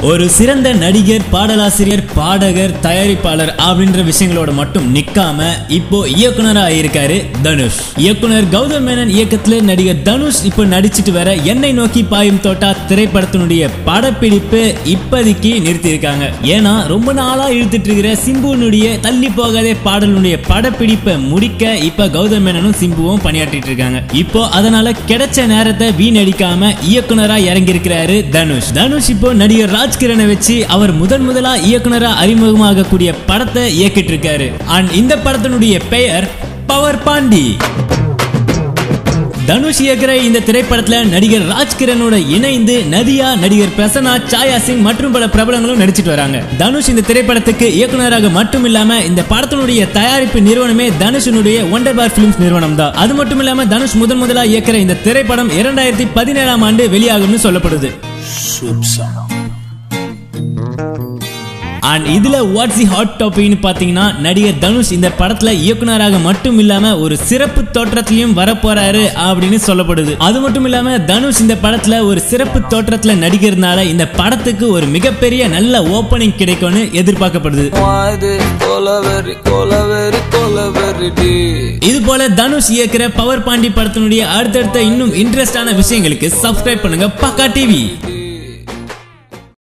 ஒரு சிறந்த நடிகர் பாடலாசிரியர் பாடகர் தயாரிப்பாளர் அப்படின்ற விஷயங்களோட மட்டும் நிக்காம இப்போ இயக்குனரா இருக்காரு தனுஷ் இயக்குனர் கௌதம் மேனன் இயக்கத்துல நடிகர் தனுஷ் இப்போ நடிச்சிட்டு வர என்னை நோக்கி பாயும் தோட்டா திரைப்படத்தினுடைய படப்பிடிப்பு இப்போதைக்கு நிறுத்தியிருக்காங்க ஏன்னா ரொம்ப நாளா இழுத்துட்டு இருக்கிற சிம்புனுடைய தள்ளி போகாதே பாடலுடைய படப்பிடிப்பை முடிக்க இப்ப கௌதம் மேனனும் சிம்புவும் பணியாற்றிட்டு இருக்காங்க இப்போ அதனால கிடைச்ச நேரத்தை வீணடிக்காம இயக்குனரா இறங்கி இருக்கிறாரு தனுஷ் தனுஷ் இப்போ நடிகர் ராஜ்கிரனை வச்சு அவர் முதன் முதலா இயக்குனரா அறிமுகமாகக்கூடிய படத்தை இயக்கிட்டு இருக்காரு அண்ட் இந்த படத்தினுடைய பெயர் பவர் பாண்டி தனுஷ் இயக்குற இந்த திரைப்படத்துல நடிகர் ராஜ்கிரனோட இணைந்து நதியா நடிகர் பிரசன்னா சாயா சிங் மற்றும் பல பிரபலங்களும் நடிச்சிட்டு வராங்க தனுஷ் இந்த திரைப்படத்துக்கு இயக்குனராக மட்டும் இல்லாம இந்த படத்தினுடைய தயாரிப்பு நிறுவனமே தனுஷனுடைய ஒண்டர் பார் பிலிம்ஸ் நிறுவனம் தான் அது மட்டும் இல்லாம தனுஷ் முதன் முதலா இயக்குற இந்த திரைப்படம் இரண்டாயிரத்தி பதினேழாம் ஆண்டு வெளியாகும்னு சொல்லப்படுது அண்ட் இதுல வாட்ஸ் தி ஹாட் டாபிக்னு பாத்தீங்கன்னா நடிகர் தனுஷ் இந்த படத்துல இயக்குனராக மட்டும் இல்லாம ஒரு சிறப்பு தோற்றத்திலையும் வரப்போறாரு அப்படின்னு சொல்லப்படுது அது மட்டும் இல்லாம தனுஷ் இந்த படத்துல ஒரு சிறப்பு தோற்றத்துல நடிக்கிறதுனால இந்த படத்துக்கு ஒரு மிகப்பெரிய நல்ல ஓப்பனிங் கிடைக்கும்னு எதிர்பார்க்கப்படுது மாது கொலவெறி கொலவெறி கொலவெறி டி இது போல தனுஷ் இயக்குற பவர் பாண்டி படத்தினுடைய அடுத்தடுத்த இன்னும் இன்ட்ரெஸ்டான விஷயங்களுக்கு சப்ஸ்கிரைப் பண்ணுங்க பக்கா டிவி